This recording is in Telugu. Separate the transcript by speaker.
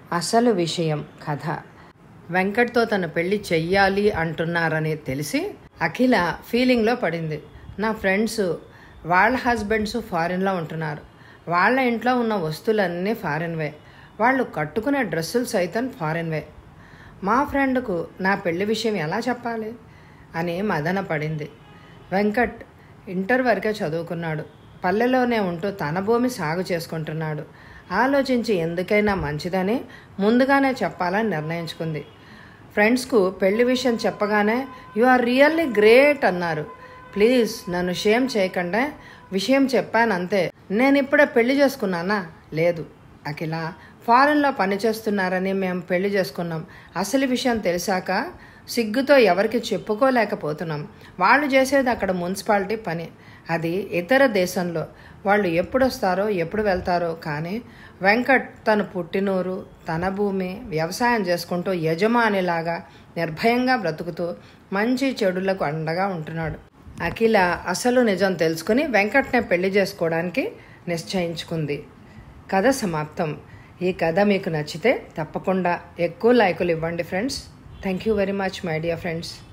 Speaker 1: అసలు విషయం కథ వెంకట్తో తన పెళ్లి చెయ్యాలి అంటున్నారని తెలిసి అఖిల ఫీలింగ్లో పడింది నా ఫ్రెండ్స్ వాళ్ళ హస్బెండ్స్ ఫారిన్లో ఉంటున్నారు వాళ్ళ ఇంట్లో ఉన్న వస్తువులన్నీ ఫారిన్వే వాళ్ళు కట్టుకునే డ్రెస్సులు సైతం ఫారిన్వే మా ఫ్రెండ్కు నా పెళ్లి విషయం ఎలా చెప్పాలి అని మదన పడింది వెంకట్ ఇంటర్ వరకే చదువుకున్నాడు పల్లెలోనే ఉంటూ తన భూమి సాగు చేసుకుంటున్నాడు ఆలోచించి ఎందుకైనా మంచిదని ముందుగానే చెప్పాలని నిర్ణయించుకుంది ఫ్రెండ్స్కు పెళ్లి విషయం చెప్పగానే యు ఆర్ రియల్లీ గ్రేట్ అన్నారు ప్లీజ్ నన్ను షేమ్ చేయకుండా విషయం చెప్పాను అంతే నేను ఇప్పుడే పెళ్లి చేసుకున్నానా లేదు అఖిల ఫారెన్లో పనిచేస్తున్నారని మేము పెళ్లి చేసుకున్నాం అసలు విషయం తెలిసాక సిగ్గుతో ఎవరికి చెప్పుకోలేకపోతున్నాం వాళ్ళు చేసేది అక్కడ మున్సిపాలిటీ పని అది ఇతర దేశంలో వాళ్ళు ఎప్పుడు వస్తారో ఎప్పుడు వెళ్తారో కానీ వెంకట్ తన పుట్టినూరు తన భూమి వ్యవసాయం చేసుకుంటూ యజమానిలాగా నిర్భయంగా బ్రతుకుతూ మంచి చెడులకు అండగా ఉంటున్నాడు అఖిల అసలు నిజం తెలుసుకుని వెంకట్నే పెళ్లి చేసుకోవడానికి నిశ్చయించుకుంది కథ సమాప్తం ఈ కథ మీకు నచ్చితే తప్పకుండా ఎక్కువ లైకులు ఇవ్వండి friends thank you very much my dear friends